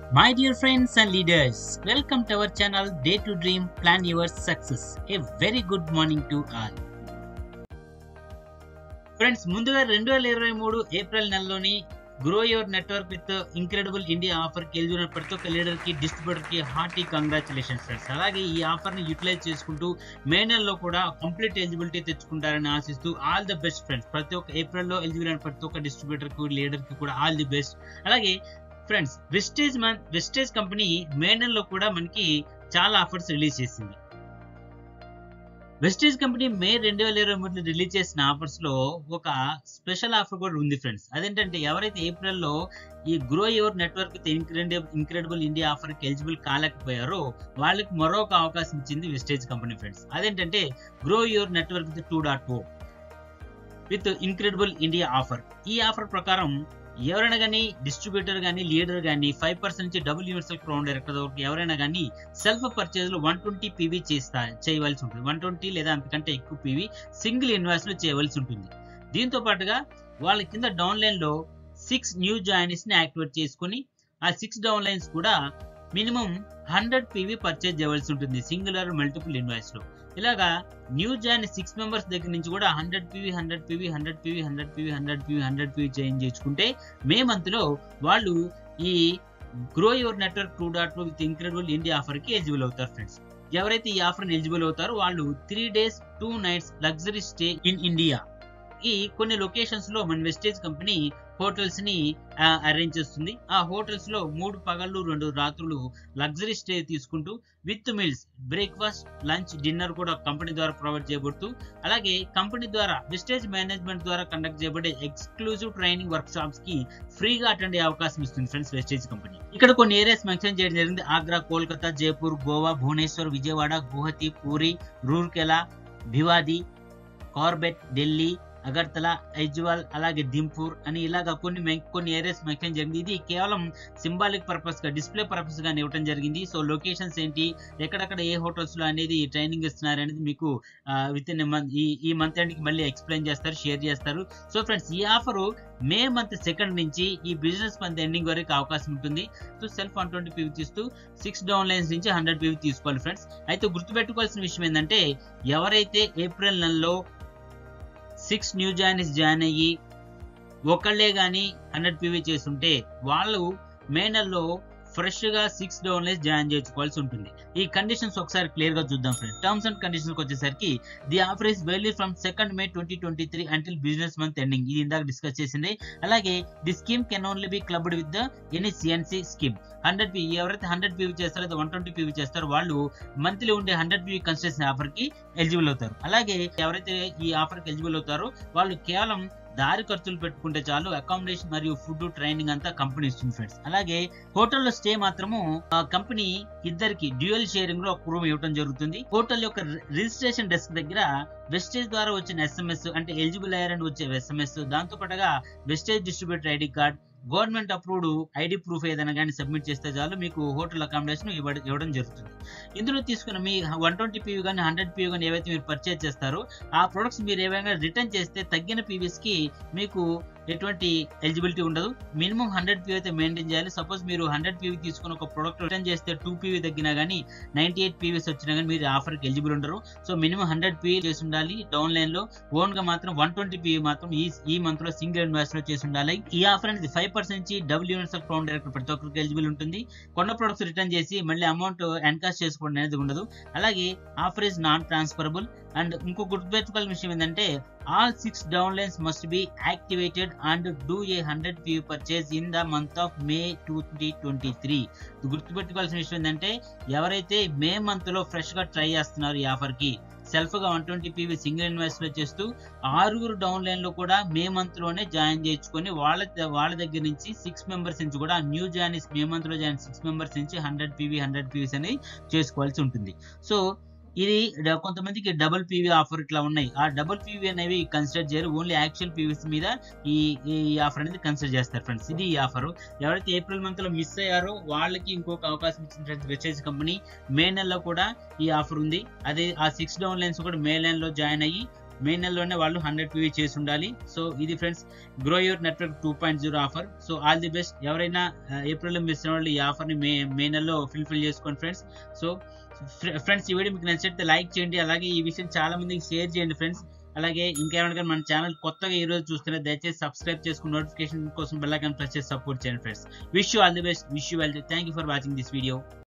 My dear friends and leaders, welcome to our channel Day to Dream Plan Your Success. A very good morning to all. Friends ముందుగా రెండు వేల ఇరవై మూడు April నెలలోని grow your network with Incredible India offer కి eligible ప్రతి ఒక్క leader కి డిస్ట్రిబ్యూటర్ కి హార్టీ కంగ్రాచులేషన్స్ ఫ్రెండ్స్ అలాగే ఈ ఆఫర్ ని యూటిలైజ్ చేసుకుంటూ మే నెలలో కూడా కంప్లీట్ ఎలిజిబిలిటీ తెచ్చుకుంటారని ఆశిస్తూ ఆల్ ది బెస్ట్ ఫ్రెండ్స్ ప్రతి ఒక్క ఏప్రిల్ లో ఎలిజిబుల్ అయిన ప్రతి ఒక్క డిస్ట్రిబ్యూటర్ కి లీడర్ కి కూడా ఆల్ ది బెస్ట్ అలాగే ఫ్రెండ్స్ వెస్టేజ్ మన వెస్టేజ్ కంపెనీ మే నెలలో కూడా మనకి చాలా ఆఫర్స్ రిలీజ్ చేసింది వెస్టేజ్ కంపెనీ మే రెండు వేల ఇరవై మూడులో రిలీజ్ చేసిన ఆఫర్స్ లో ఒక స్పెషల్ ఆఫర్ కూడా ఉంది ఫ్రెండ్స్ అదేంటంటే ఎవరైతే ఏప్రిల్ లో ఈ grow your network with Incredible India offer కి ఎలిజిబుల్ కాలేకపోయారో వాళ్ళకి మరొక అవకాశం ఇచ్చింది వెస్టేజ్ కంపెనీ ఫ్రెండ్స్ అదేంటంటే grow your network with two dot O with Incredible India offer ఈ ఆఫర్ ప్రకారం ఎవరైనా కానీ డిస్ట్రిబ్యూటర్ కానీ లీడర్ కానీ ఫైవ్ పర్సెంట్ నుంచి డబుల్ యూనివర్సల్ క్రౌన్ డైరెక్టర్ వరకు ఎవరైనా కానీ సెల్ఫ్ పర్చేజ్ లో వన్ ట్వంటీ పీవీ చేస్తా చేయవలసి ఉంటుంది వన్ ట్వంటీ లేదా అంతకంటే ఎక్కువ పీవీ సింగిల్ ఇన్వాయిస్ లో చేయవలసి ఉంటుంది దీంతో పాటుగా వాళ్ళ కింద డౌన్ లైన్ లో సిక్స్ న్యూ జాయిన్స్ ని యాక్టివేట్ చేసుకుని ఆ సిక్స్ డౌన్ లైన్స్ కూడా మినిమం హండ్రెడ్ పీవీ పర్చేజ్ చేయవలసి ఉంటుంది సింగిల్ ఆర్ మల్టిపుల్ ఇన్వాయిస్ లో ఇలాగా న్యూ జాయిన్ సిక్స్ మెంబర్స్ దగ్గర నుంచి కూడా hundred PV hundred PV hundred PV hundred PV hundred PV hundred PV change చేసుకుంటే మే మంత్ లో వాళ్ళు ఈ grow your network two dot with Incredible India offer కి ఎలిజిబుల్ అవుతారు ఫ్రెండ్స్ ఎవరైతే ఈ ఆఫర్ ఎలిజిబుల్ అవుతారో వాళ్ళు three days two nights luxury stay in India ఈ కొన్ని లొకేషన్స్ లో మన వెస్టేజ్ కంపెనీ హోటల్స్ ని అరేంజ్ చేస్తుంది ఆ హోటల్స్ లో మూడు పగళ్ళు రెండు రాత్రులు లగ్జరీ స్టే తీసుకుంటూ with meals breakfast lunch dinner కూడా కంపెనీ ద్వారా ప్రొవైడ్ చేయబడుతూ అలాగే కంపెనీ ద్వారా వెస్టేజ్ మేనేజ్మెంట్ ద్వారా కండక్ట్ చేయబడే ఎక్స్క్లూజివ్ ట్రైనింగ్ వర్క్ షాప్స్ కి ఫ్రీగా అటెండ్ అయ్యే అవకాశం ఇస్తుంది ఫ్రెండ్స్ వెస్టేజ్ కంపెనీ ఇక్కడ కొన్ని ఏరియాస్ మెన్షన్ చేయడం జరిగింది ఆగ్రా కోల్కతా జైపూర్ గోవా భువనేశ్వర్ విజయవాడ గుహతి పూరి రూర్కెలా భివాది కార్బెట్ ఢిల్లీ అగర్తల ఐజ్వాల్ అలాగే దింపూర్ అని ఇలాగా కొన్ని మెన్- కొన్ని ఏరియాస్ మెన్షన్ జరిగింది ఇది కేవలం సింబాలిక్ పర్పస్ గా డిస్ప్లే పర్పస్ గా ఇవ్వడం జరిగింది సో లొకేషన్స్ ఏంటి ఎక్కడెక్కడ ఏ హోటల్స్ లో అనేది ట్రైనింగ్ ఇస్తున్నారు అనేది మీకు విత్ ఇన్ ఈ ఈ మంత్ ఎండ్ కి మళ్ళీ ఎక్స్ప్లెయిన్ చేస్తారు షేర్ చేస్తారు సో ఫ్రెండ్స్ ఈ ఆఫర్ మే మంత్ సెకండ్ నుంచి ఈ బిజినెస్ మంత్ ఎండింగ్ వరకు అవకాశం ఉంటుంది so self one twenty PV తీస్తూ సిక్స్ డౌన్ లైన్స్ నుంచి హండ్రెడ్ పీవీ తీసుకోవాలి ఫ్రెండ్స్ అయితే గుర్తుపెట్టుకోవాల్సిన విషయం ఏంటంటే ఎవరైతే ఏప్రిల్ నెలలో సిక్స్ న్యూ జాయిన్స్ జాయిన్ అయ్యి ఒకళ్ళే కానీ హండ్రెడ్ పీవీ చేస్తుంటే వాళ్ళు మే నెలలో ఫ్రెష్ గా సిక్స్ డౌన్ లైన్స్ జాయిన్ చేసుకోవాల్సి ఉంటుంది ఈ కండిషన్స్ ఒకసారి క్లియర్ గా చూద్దాం ఫ్రెండ్ టర్మ్స్ అండ్ కండిషన్స్ వచ్చేసరికి the offer is valid from second May twenty twenty three until business month ending ఇది ఇందాక డిస్కస్ చేసింది అలాగే the scheme can only be clubbed with the any CNC scheme hundred P ఎవరైతే hundred PV చేస్తారో లేదా one twenty PV చేస్తారో వాళ్ళు monthly ఉండే హండ్రెడ్ పీవీ కన్స్ట్రక్షన్ ఆఫర్ కి ఎలిజిబుల్ అవుతారు అలాగే ఎవరైతే ఈ ఆఫర్ కి ఎలిజిబుల్ అవుతారో వాళ్ళు కేవలం దారి ఖర్చులు పెట్టుకుంటే చాలు అకామిడేషన్ మరియు ఫుడ్ ట్రైనింగ్ అంతా కంపెనీ ఇస్తుంది ఫ్రెండ్స్ అలాగే హోటల్లో స్టే మాత్రము ఆ కంపెనీ ఇద్దరికి డ్యూయల్ షేరింగ్ లో ఒక రూమ్ ఇవ్వడం జరుగుతుంది హోటల్ యొక్క రిజిస్ట్రేషన్ డెస్క్ దగ్గర వెస్టేజ్ ద్వారా వచ్చిన ఎస్ఎంఎస్ అంటే ఎలిజిబుల్ అయ్యారని వచ్చే ఎస్ఎంఎస్ దాంతో పాటుగా Vestige distributor ID card government approved ID proof ఏదైనా కానీ సబ్మిట్ చేస్తే చాలు మీకు హోటల్ అకామిడేషన్ ఇవ్వడం ఇవ్వడం జరుగుతుంది ఇందులో తీసుకున్న మీ వన్ ట్వంటీ పీవీ కానీ హండ్రెడ్ పీవీ కానీ ఏవైతే మీరు పర్చేజ్ చేస్తారో ఆ ప్రొడక్ట్స్ మీరు ఏవైనా రిటర్న్ చేస్తే తగ్గిన పీవీస్ కి మీకు ఎటువంటి ఎలిజిబిలిటీ ఉండదు మినిమం హండ్రెడ్ పీవీ అయితే మెయింటైన్ చేయాలి సపోజ్ మీరు హండ్రెడ్ పీవీ తీసుకుని ఒక ప్రొడక్ట్ రిటర్న్ చేస్తే టూ పీవీ తగ్గినా కానీ నైన్టీ ఎయిట్ పీవీస్ వచ్చినా కానీ మీరు ఆఫర్కి ఎలిజిబుల్ ఉండరు సో మినిమం హండ్రెడ్ పీవీ చేసి ఉండాలి డౌన్ లైన్ లో ఓన్ గా మాత్రం వన్ ట్వంటీ పీవీ మాత్రం ఈ ఈ మంత్ లో సింగిల్ ఇన్వెస్ట్ లో చేసి ఉండాలి ఈ ఆఫర్ అనేది ఫైవ్ పర్సెంట్ నుంచి double units of crown director ప్రతి ఒక్కరికి ఎలిజిబుల్ ఉంటుంది కొన్న ప్రొడక్ట్స్ రిటర్న్ చేసి మళ్ళీ అమౌంట్ ఎన్కాస్ట్ చేసుకోవడం అనేది ఉండదు అలాగే offer is non transferable and ఇంకో గుర్తుపెట్టుకోవాల్సిన విషయం ఏంటంటే all six down lines must be activated and do a hundred P purchase in the month of May twenty twenty three గుర్తుపెట్టుకోవాల్సిన విషయం ఏంటంటే ఎవరైతే మే మంత్ లో ఫ్రెష్ గా ట్రై చేస్తున్నారు ఈ ఆఫర్ కి సెల్ఫ్ గా one twenty PV single invest లో చేస్తూ ఆరుగురు డౌన్ లైన్ లో కూడా మే మంత్ లోనే జాయిన్ చేయించుకొని వాళ్ళ వాళ్ళ దగ్గర నుంచి సిక్స్ మెంబర్స్ నుంచి కూడా న్యూ జాయిన్ మే మంత్ లో జాయిన్ సిక్స్ మెంబర్స్ నుంచి హండ్రెడ్ పీవీ హండ్రెడ్ పీవీస్ అనేది చేసుకోవాల్సి ఉంటుంది సో ఇది డ- కొంతమందికి డబుల్ పీవీ ఆఫర్ ఇట్లా ఉన్నాయి ఆ డబుల్ పీవీ అనేవి కన్సిడర్ చేయరు ఓన్లీ యాక్చువల్ పీవీస్ మీద ఈ ఈ ఆఫర్ అనేది కన్సిడర్ చేస్తారు ఫ్రెండ్స్ ఇది ఈ ఆఫర్ ఎవరైతే ఏప్రిల్ మంత్ లో మిస్ అయ్యారో వాళ్ళకి ఇంకొక అవకాశం ఇచ్చిన ఫ్రెండ్స్ వెస్టేజ్ కంపెనీ మే నెలలో కూడా ఈ ఆఫర్ ఉంది అదే ఆ సిక్స్ డౌన్ లైన్స్ కూడా మే లైన్ లో జాయిన్ అయ్యి మే నెలలోనే వాళ్ళు హండ్రెడ్ పీవీ చేసి ఉండాలి సో ఇది friends grow your network two point zero offer so all the best ఎవరైనా ఏప్రిల్లో మిస్ అయిన వాళ్ళు ఈ ఆఫర్ని మే మే నెలలో ఫిల్ఫిల్ చేసుకోండి ఫ్రెండ్స్ సో ఫ్రెండ్స్ ఈ వీడియో మీకు నచ్చితే లైక్ చేయండి అలాగే ఈ విషయం చాలా మందికి షేర్ చేయండి ఫ్రెండ్స్ అలాగే ఇంకేమైనా మన ఛానల్ కొత్తగా ఈ రోజు చూస్తున్నా దయచేసి సబ్స్క్రైబ్ చేసుకుని నోటిఫికేషన్ కోసం బెల్ ఐకాన్ ప్రెస్ చేసి సపోర్ట్ చేయండి friends wish you all the best wish you well thank you for watching this video